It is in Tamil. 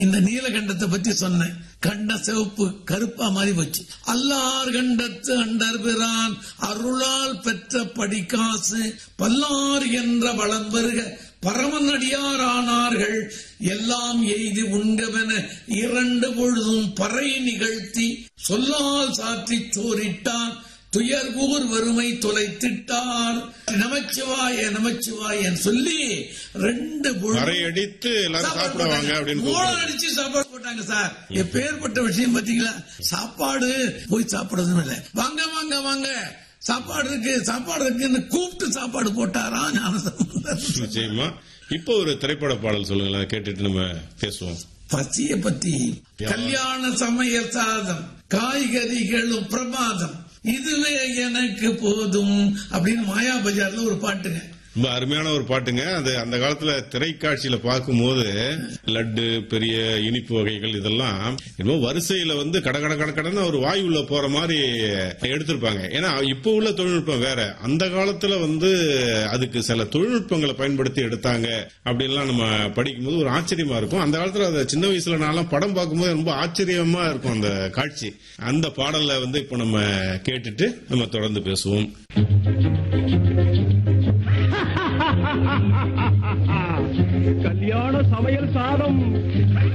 இந்த நீலகண்டத்தை பத்தி சொன்னேன் கண்ட சிவப்பு கருப்பா மாறி போச்சு அல்லார் கண்டத்து அண்டர் பிரான் அருளால் பெற்ற படிக்காசு பல்லார் என்ற வளம் வருக பரமனடியார் ஆனார்கள் எல்லாம் எய்து உண்டவென இரண்டு பொழுதும் பறை நிகழ்த்தி சொல்லால் சாற்றி சோரிட்டான் துயர்கூர் வறுமை தொலைத்திட்டார் நமச்சிவாய நமச்சிவாயன் சொல்லி ரெண்டு பொழுது அறை அடித்து எல்லாரும் சாப்பிடுவாங்க அப்படின்னு மூலம் கூப்பிடுறாங்க. அடிச்சு சாப்பாடு போட்டாங்க சார் எப்பேற்பட்ட விஷயம் பாத்தீங்களா சாப்பாடு போய் சாப்பிடுறதும் இல்ல வாங்க வாங்க வாங்க சாப்பாடு இருக்கு சாப்பாடு இருக்குன்னு கூப்பிட்டு சாப்பாடு போட்டாரா ஞானசம்பந்தர் நிச்சயமா இப்போ ஒரு திரைப்பட பாடல் சொல்லுங்களேன் கேட்டுட்டு நம்ம பேசுவோம் பசிய பத்தி கல்யாண சமையல் சாதம் காய்கறிகளும் பிரமாதம் இதுவே எனக்கு போதும் அப்படின்னு மாயா பஜார்ல ஒரு பாட்டுங்க ரொம்ப அருமையான ஒரு பாட்டுங்க அது அந்த காலத்துல திரைக்காட்சியில பார்க்கும்போது லட்டு பெரிய இனிப்பு வகைகள் இதெல்லாம் என்னமோ வரிசையில வந்து கட கட கட கடன்னு ஒரு வாயு உள்ள போற மாதிரி எடுத்திருப்பாங்க ஏன்னா இப்போ உள்ள தொழில்நுட்பம் வேற அந்த காலத்துல வந்து அதுக்கு சில தொழில்நுட்பங்களை பயன்படுத்தி எடுத்தாங்க அப்படின்லாம் நம்ம படிக்கும்போது ஒரு ஆச்சரியமா இருக்கும் அந்த காலத்துல அதை சின்ன வயசுல நான்லாம் படம் பார்க்கும்போது ரொம்ப ஆச்சரியமா இருக்கும் அந்த காட்சி அந்த பாடலை வந்து இப்போ நம்ம கேட்டுட்டு நம்ம தொடர்ந்து பேசுவோம் கல்யாண சமையல் சாதம்